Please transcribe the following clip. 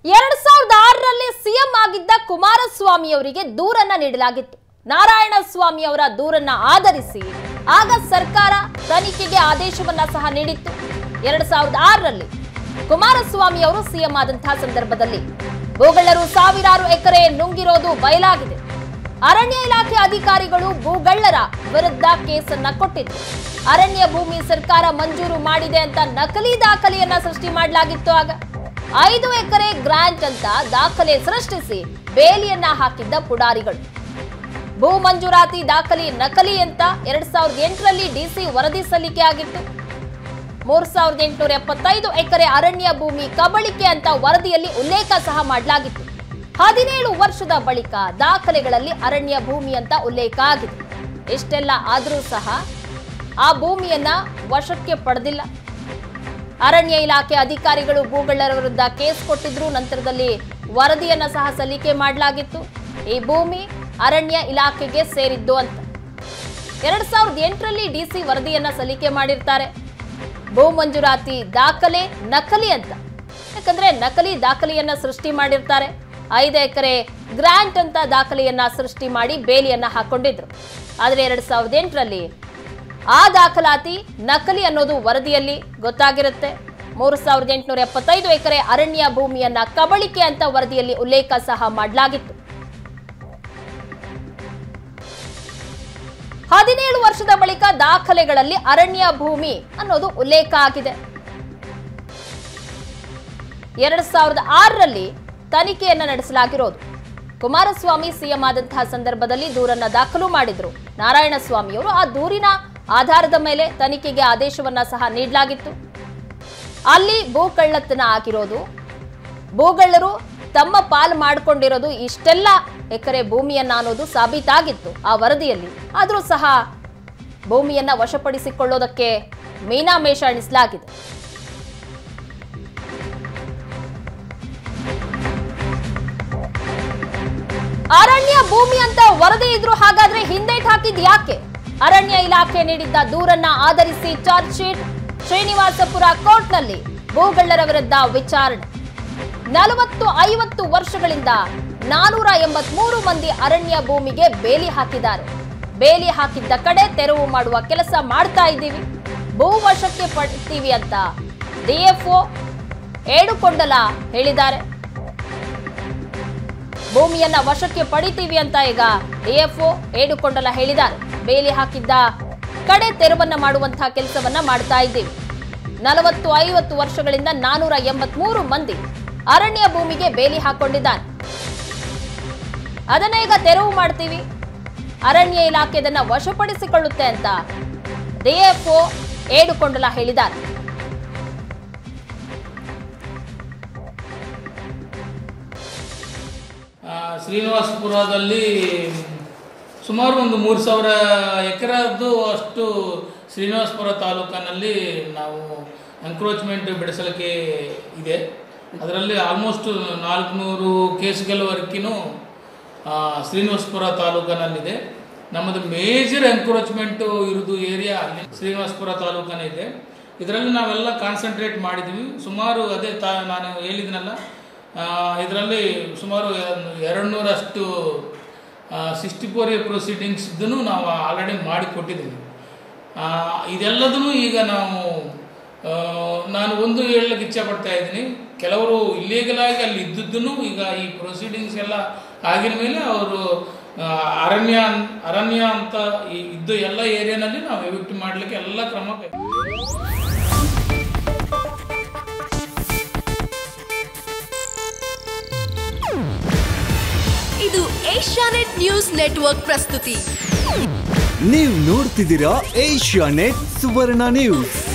ಎರಡ್ ಸಾವಿರದ ಆರರಲ್ಲಿ ಸಿಎಂ ಆಗಿದ್ದ ಕುಮಾರಸ್ವಾಮಿ ಅವರಿಗೆ ದೂರನ್ನ ನೀಡಲಾಗಿತ್ತು ನಾರಾಯಣ ಸ್ವಾಮಿ ಅವರ ದೂರನ್ನ ಆಧರಿಸಿ ಆಗ ಸರ್ಕಾರ ತನಿಖೆಗೆ ಆದೇಶವನ್ನ ಸಹ ನೀಡಿತ್ತು ಎರಡ್ ಸಾವಿರದ ಆರರಲ್ಲಿ ಕುಮಾರಸ್ವಾಮಿ ಅವರು ಸಿಎಂ ಆದಂತಹ ಸಂದರ್ಭದಲ್ಲಿ ಭೂಗಳ್ಳರು ಸಾವಿರಾರು ಎಕರೆ ನುಂಗಿರೋದು ಬಯಲಾಗಿದೆ ಅರಣ್ಯ ಇಲಾಖೆ ಅಧಿಕಾರಿಗಳು ಭೂಗಳ್ಳರ ವಿರುದ್ಧ ಕೇಸನ್ನ ಕೊಟ್ಟಿದ್ರು ಅರಣ್ಯ ಭೂಮಿ ಸರ್ಕಾರ ಮಂಜೂರು ಮಾಡಿದೆ ಅಂತ ನಕಲಿ ದಾಖಲೆಯನ್ನ ಸೃಷ್ಟಿ ಮಾಡಲಾಗಿತ್ತು ಆಗ ಐದು ಎಕರೆ ಗ್ರಾಂಟ್ ಅಂತ ದಾಖಲೆ ಸೃಷ್ಟಿಸಿ ಬೇಲಿಯನ್ನ ಹಾಕಿದ್ದ ಪುಡಾರಿಗಳು ಭೂ ಮಂಜೂರಾತಿ ದಾಖಲೆ ನಕಲಿ ಅಂತ ಎರಡ್ ಸಾವಿರದ ಎಂಟರಲ್ಲಿ ಡಿಸಿ ವರದಿ ಸಲ್ಲಿಕೆ ಆಗಿತ್ತು ಮೂರ್ ಸಾವಿರದ ಎಂಟುನೂರ ಎಪ್ಪತ್ತೈದು ಎಕರೆ ಅರಣ್ಯ ಭೂಮಿ ಕಬಳಿಕೆ ಅಂತ ವರದಿಯಲ್ಲಿ ಉಲ್ಲೇಖ ಸಹ ಮಾಡಲಾಗಿತ್ತು ಹದಿನೇಳು ವರ್ಷದ ಬಳಿಕ ದಾಖಲೆಗಳಲ್ಲಿ ಅರಣ್ಯ ಭೂಮಿ ಅಂತ ಉಲ್ಲೇಖ ಆಗಿದೆ ಇಷ್ಟೆಲ್ಲ ಆದರೂ ಸಹ ಆ ಭೂಮಿಯನ್ನ ವಶಕ್ಕೆ ಪಡೆದಿಲ್ಲ ಅರಣ್ಯ ಇಲಾಖೆ ಅಧಿಕಾರಿಗಳು ಭೂಗಳ್ಳರ ವಿರುದ್ಧ ಕೇಸ್ ಕೊಟ್ಟಿದ್ರು ನಂತರದಲ್ಲಿ ವರದಿಯನ್ನ ಸಹ ಸಲ್ಲಿಕೆ ಮಾಡಲಾಗಿತ್ತು ಈ ಭೂಮಿ ಅರಣ್ಯ ಇಲಾಖೆಗೆ ಸೇರಿದ್ದು ಅಂತ ಎರಡ್ ಸಾವಿರದ ಎಂಟರಲ್ಲಿ ಡಿಸಿ ವರದಿಯನ್ನ ಸಲ್ಲಿಕೆ ಮಾಡಿರ್ತಾರೆ ಭೂ ಮಂಜೂರಾತಿ ದಾಖಲೆ ನಕಲಿ ಅಂತ ಯಾಕಂದ್ರೆ ನಕಲಿ ದಾಖಲೆಯನ್ನ ಸೃಷ್ಟಿ ಮಾಡಿರ್ತಾರೆ ಐದು ಎಕರೆ ಗ್ರಾಂಟ್ ಅಂತ ದಾಖಲೆಯನ್ನ ಸೃಷ್ಟಿ ಮಾಡಿ ಬೇಲಿಯನ್ನ ಹಾಕೊಂಡಿದ್ರು ಆದ್ರೆ ಎರಡ್ ಸಾವಿರದ ಎಂಟರಲ್ಲಿ ಆ ದಾಖಲಾತಿ ನಕಲಿ ಅನ್ನೋದು ವರದಿಯಲ್ಲಿ ಗೊತ್ತಾಗಿರುತ್ತೆ ಮೂರು ಸಾವಿರದ ಎಂಟುನೂರ ಎಪ್ಪತ್ತೈದು ಎಕರೆ ಅರಣ್ಯ ಭೂಮಿಯನ್ನ ಕಬಳಿಕೆ ಅಂತ ವರದಿಯಲ್ಲಿ ಉಲ್ಲೇಖ ಸಹ ಮಾಡಲಾಗಿತ್ತು ಹದಿನೇಳು ವರ್ಷದ ಬಳಿಕ ದಾಖಲೆಗಳಲ್ಲಿ ಅರಣ್ಯ ಭೂಮಿ ಅನ್ನೋದು ಉಲ್ಲೇಖ ಆಗಿದೆ ಎರಡ್ ಸಾವಿರದ ಆರರಲ್ಲಿ ತನಿಖೆಯನ್ನ ನಡೆಸಲಾಗಿರೋದು ಕುಮಾರಸ್ವಾಮಿ ಸಿಎಂ ಆದಂತಹ ಸಂದರ್ಭದಲ್ಲಿ ದೂರನ್ನ ದಾಖಲು ಮಾಡಿದ್ರು ನಾರಾಯಣಸ್ವಾಮಿಯವರು ಆ ದೂರಿನ ಆಧಾರದ ಮೇಲೆ ತನಿಖೆಗೆ ಆದೇಶವನ್ನ ಸಹ ನೀಡಲಾಗಿತ್ತು ಅಲ್ಲಿ ಭೂ ಕಳ್ಳತನ ಆಗಿರೋದು ಭೂಗಳ್ಳರು ತಮ್ಮ ಪಾಲು ಮಾಡಿಕೊಂಡಿರೋದು ಇಷ್ಟೆಲ್ಲ ಎಕರೆ ಭೂಮಿಯನ್ನ ಅನ್ನೋದು ಸಾಬೀತಾಗಿತ್ತು ಆ ವರದಿಯಲ್ಲಿ ಆದರೂ ಸಹ ಭೂಮಿಯನ್ನ ವಶಪಡಿಸಿಕೊಳ್ಳೋದಕ್ಕೆ ಮೀನಾಮೇಷ ಎಣಿಸಲಾಗಿದೆ ಅರಣ್ಯ ಭೂಮಿ ಅಂತ ವರದಿ ಇದ್ರು ಹಾಗಾದ್ರೆ ಹಿಂದೇಟ್ ಹಾಕಿದ್ ಯಾಕೆ ಅರಣ್ಯ ಇಲಾಖೆ ನೀಡಿದ್ದ ದೂರನ್ನ ಆಧರಿಸಿ ಚಾರ್ಜ್ ಶೀಟ್ ಶ್ರೀನಿವಾಸಪುರ ಕೋರ್ಟ್ನಲ್ಲಿ ಭೂಗಳ್ಳರ ವಿರುದ್ಧ ವಿಚಾರಣೆ ನಲವತ್ತು ಐವತ್ತು ವರ್ಷಗಳಿಂದ ನಾನೂರ ಎಂಬತ್ಮೂರು ಮಂದಿ ಅರಣ್ಯ ಭೂಮಿಗೆ ಬೇಲಿ ಹಾಕಿದ್ದಾರೆ ಬೇಲಿ ಹಾಕಿದ್ದ ಕಡೆ ತೆರವು ಮಾಡುವ ಕೆಲಸ ಮಾಡ್ತಾ ಇದ್ದೀವಿ ಭೂ ವಶಕ್ಕೆ ಪಡ್ತೀವಿ ಅಂತ ಡಿಎಫ್ಒ ಏಡುಕೊಂಡಲ ಹೇಳಿದ್ದಾರೆ ಭೂಮಿಯನ್ನ ವಶಕ್ಕೆ ಪಡಿತೀವಿ ಅಂತ ಈಗ ಡಿಎಫ್ಒ ಏಡುಕೊಂಡಲ ಹೇಳಿದ್ದಾರೆ ಬೇಲಿ ಹಾಕಿದ್ದ ಕಡೆ ತೆರವನ್ನ ಮಾಡುವಂತಹ ಕೆಲಸವನ್ನ ಮಾಡ್ತಾ ಇದ್ದೀವಿ ನಲವತ್ತು ಐವತ್ತು ವರ್ಷಗಳಿಂದ ನಾನೂರ ಎಂಬತ್ಮೂರು ಮಂದಿ ಅರಣ್ಯ ಭೂಮಿಗೆ ಬೇಲಿ ಹಾಕೊಂಡಿದ್ದಾರೆ ಅದನ್ನ ಈಗ ತೆರವು ಮಾಡ್ತೀವಿ ಅರಣ್ಯ ಇಲಾಖೆ ಇದನ್ನ ವಶಪಡಿಸಿಕೊಳ್ಳುತ್ತೆ ಅಂತ ಡಿಎಫ್ಒ ಏಡುಕೊಂಡಲ ಹೇಳಿದ್ದಾರೆ ಆ, ಶ್ರೀನಿವಾಸಪುರದಲ್ಲಿ ಸುಮಾರು ಒಂದು ಮೂರು ಸಾವಿರ ಎಕರೆದ್ದು ಅಷ್ಟು ಶ್ರೀನಿವಾಸಪುರ ತಾಲೂಕಿನಲ್ಲಿ ನಾವು ಎಂಕ್ರೋಚ್ಮೆಂಟ್ ಬೆಳೆಸಲಿಕ್ಕೆ ಇದೆ ಅದರಲ್ಲಿ ಆಲ್ಮೋಸ್ಟ್ ನಾಲ್ಕುನೂರು ಕೇಸ್ಗಳವರೆಗೂ ಶ್ರೀನಿವಾಸಪುರ ತಾಲೂಕಿನಲ್ಲಿದೆ ನಮ್ಮದು ಮೇಜರ್ ಎಂಕ್ರೋಚ್ಮೆಂಟು ಇರೋದು ಏರಿಯಾ ಅಲ್ಲಿ ಶ್ರೀನಿವಾಸಪುರ ತಾಲೂಕನೇ ಇದರಲ್ಲಿ ನಾವೆಲ್ಲ ಕಾನ್ಸಂಟ್ರೇಟ್ ಮಾಡಿದ್ದೀವಿ ಸುಮಾರು ಅದೇ ತಾ ನಾನು ಹೇಳಿದ್ನಲ್ಲ ಇದರಲ್ಲಿ ಸುಮಾರು ಎರಡು ನೂರಷ್ಟು ಸಿಕ್ಸ್ಟಿ ಫೋರ್ ಎ ಪ್ರೊಸೀಡಿಂಗ್ಸ್ ಇದನ್ನು ನಾವು ಆಲ್ರೆಡಿ ಮಾಡಿಕೊಟ್ಟಿದ್ದೀವಿ ಆ, ಇದೆಲ್ಲದನ್ನು ಈಗ ನಾವು ಆ, ನಾನು ಒಂದು ಹೇಳಲಿಕ್ಕೆ ಇಚ್ಛೆ ಪಡ್ತಾ ಇದ್ದೀನಿ ಕೆಲವರು ಇಲ್ಲೀಗಲ್ ಆಗಿ ಅಲ್ಲಿ ಇದ್ದದ್ದನ್ನು ಈಗ ಈ ಪ್ರೊಸೀಡಿಂಗ್ಸ್ ಎಲ್ಲ ಆಗಿದ ಮೇಲೆ ಅವರು ಆ, ಅರಣ್ಯ ಅನ್- ಅರಣ್ಯ ಅಂತ ಈ- ಇದ್ದ ಎಲ್ಲ ಏರಿಯಾನಲ್ಲಿ ನಾವು ಎವಿಕ್ಟ್ ಮಾಡಲಿಕ್ಕೆ ಎಲ್ಲ ಕ್ರಮ ಕೈ ಇದು ಏಷ್ಯಾನೆಟ್ ನ್ಯೂಸ್ ನೆಟ್ವರ್ಕ್ ಪ್ರಸ್ತುತಿ ನೀವು ನೋಡ್ತಿದ್ದೀರಾ ಏಷ್ಯಾ ನೆಟ್ ಸುವರ್ಣ ನ್ಯೂಸ್